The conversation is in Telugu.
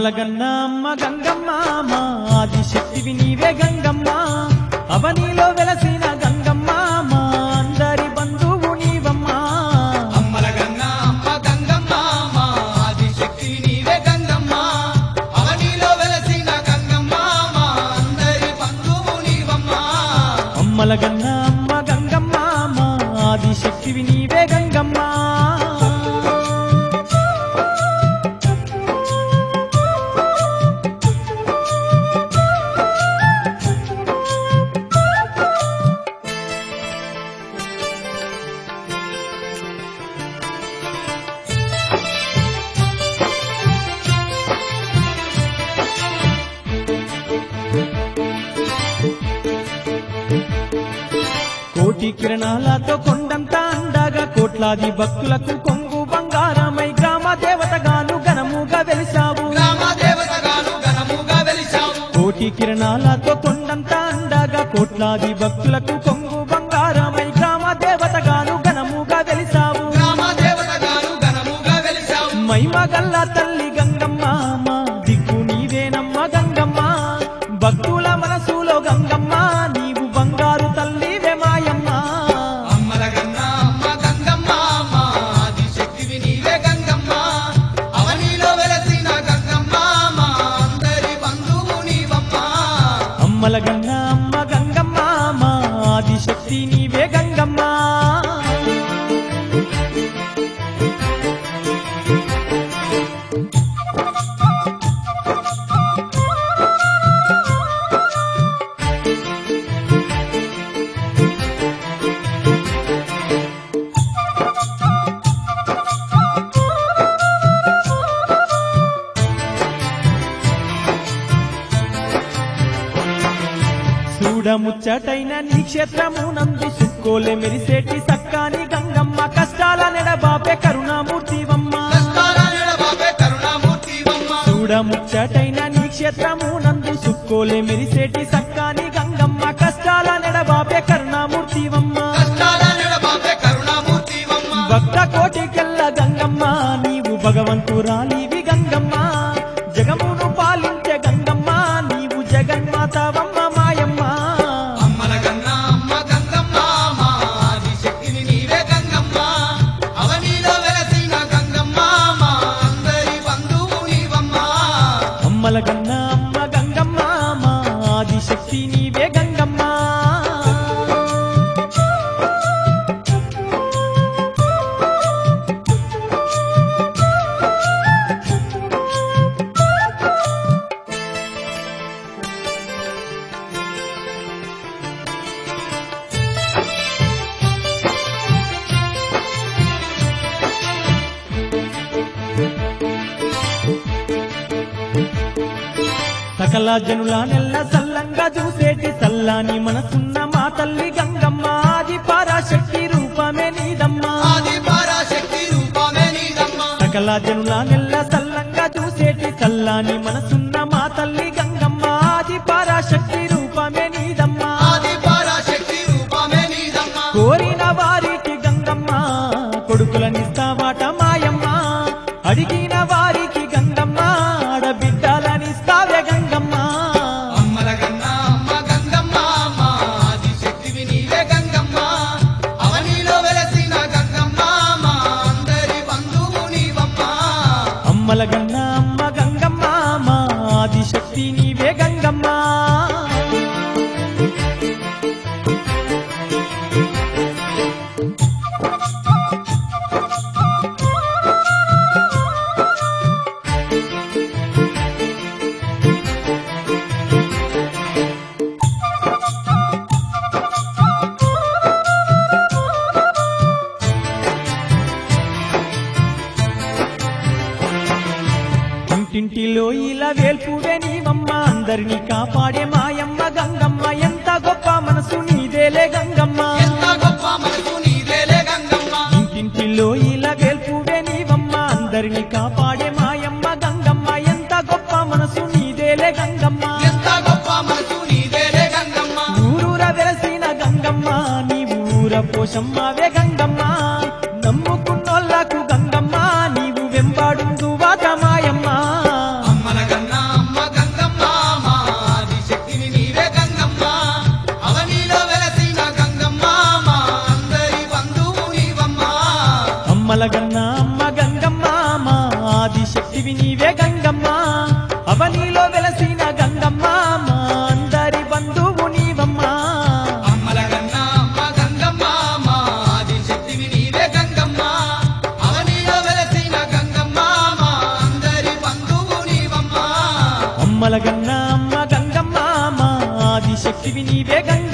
అమ్మల గన్న అమ్మ గంగమ్మ మా ఆది శక్తివి నీవే గంగమ్మ అవనిలో వెలసిన గంగమ్మ మా అందరి బంధువు నీవమ్మా అమ్మల గంగ అమ్మ గంగమ్మ మా ఆది శక్తి నీవే గంగమ్మ అవనిలో వెలసిన గంగమ్మ మా అందరి బంధువు నీవమ్మ అమ్మల గన్న అమ్మ గంగమ్మ మా ఆది శక్తివి నీవే గంగమ్మ కోటి కిరణాలతో కొండంతా అండగా కోట్లాది భక్తులకు కొంగు బంగారమై గ్రామ దేవతగాను ఘనముగా వెలిసావు గ్రామ దేవతగాను ఘనముగా వెలిశావు కోటి కిరణాలతో కొండంతా అండగా కోట్లాది భక్తులకు కొంగు బంగారమై గ్రామ దేవతగాను ఘనముగా వెలిసావు గ్రామ దేవతగాను ఘనముగా వెలిశావు మైమగల్ల తల్లి గంగమ్మ మా దిక్కు నీవేనమ్మ గంగమ్మ భక్తుల మనసులో గంగమ్మ నీవు బంగారు తల్లివే మాయమ్మ అమ్మల గంగ అమ్మ గంగమ్మ మా ఆది శక్తివి నీవే గంగమ్మ అవనిలో వెలసిన గంగమ్మ మా అందరి బంధువు నీవమ్మ అమ్మల గంగ అమ్మ గంగమ్మ మా ఆది శక్తి నీవే గంగమ్మ చూడముచ్చటైన నీ క్షేత్రము నంది సుక్కోలే మెరిసేటి సక్కాని గంగమ్మ కష్టాల నెడబాపే కరుణామూర్తివమ్మ కష్టాల నిడబాపే కరుణామూర్తివమ్మ చూడముచ్చటైన నీ క్షేత్రము నందు సుక్కోలే మెరిసేటి సక్కాని గంగమ్మ కష్టాల నెడబాపే కరుణామూర్తివమ్మ కష్టాల నిడబాపే కరుణామూర్తివమ్మ భక్త కోటికెల్ల గంగమ్మ నీవు భగవంతురాలివి గంగమ్మ జగమును పాలించే గంగమ్మ నీవు జగన్మాతవమ్మ మాయమ్మ అమ్మల గన్న అమ్మ గంగమ్మ మా ఆది శక్తివి నీవే గంగమ్మ అవనిలో వెలసిన గంగమ్మ మా అందరి బంధువు నీవమ్మ అమ్మల గన్న అమ్మ గంగమ్మ మా ఆది శక్తి నీవే గంగమ్మ సకల జనుల నెల్ల సల్లంగా చూసేటి సల్లాని మనసున్న మా తల్లి గంగమ్మ ఆది పరాశక్తి రూపమే నీదమ్మా ఆది పరాశక్తి రూపమే నీదమ్మ సకల జనుల నెల్ల సల్లంగా చూసేటి సల్లాని మనసున్న మా తల్లి గంగమ్మ ఆది పరాశక్తి రూపమే నీదమ్మా ఆది పరాశక్తి రూపమే నీదమ్మ కోరిన వారికి గంగమ్మ కొడుకులనిస్తావాట మాయమ్మ అడిగిన వారికి గంగమ్మ ఆడబిడ్డలనిస్తావే గంగమ్మ అమ్మల గన్న అమ్మ గంగమ్మ మా ఆది శక్తివి నీవే గంగమ్మ అవనిలో వెలసిన గంగమ్మ మా అందరి బంధువు నీవమ్మ అమ్మల గన్న అమ్మ గంగమ్మ మా ఆది శక్తి నీవే గంగమ్మ ఇంటింటిలో ఇలా వేల్పువే నీవమ్మ అందరినీ కాపాడే మాయమ్మ గంగమ్మ ఎంత గొప్ప మనసు నీదేలే గంగమ్మ ఎంత గొప్ప మనసు నీదేలే గంగమ్మ ఇంటింటిలో ఇలా వేల్పువే నీవమ్మ అందరినీ కాపాడే మాయమ్మ గంగమ్మ ఎంత గొప్ప మనసు నీదేలే గంగమ్మ ఎంత గొప్ప మనసు నీదేలే గంగమ్మ ఊరూర వెలసిన గంగమ్మ నీవు ఊర పోషమ్మవే గంగమ్మ నమ్ముకున్నోళ్ళకు గంగమ్మ నీవు వెంబాడుందు వాట మాయమ్మ అమ్మల గన్న శక్తివి నీవే గంగమ్మ అవనిలో వెలసిన గంగమ్మ మా అందరి బంధువు నీవమ్మా అమ్మల గన్న అమ్మ గంగమ్మ మా ఆదిశక్తివి నీవే గంగమ్మ అవనిలో వెలసిన గంగమ్మ మా అందరి బంధువు నీవమ్మ అమ్మల గన్న అమ్మ గంగమ్మ మా ఆది శక్తివి నీవే గంగమ్మ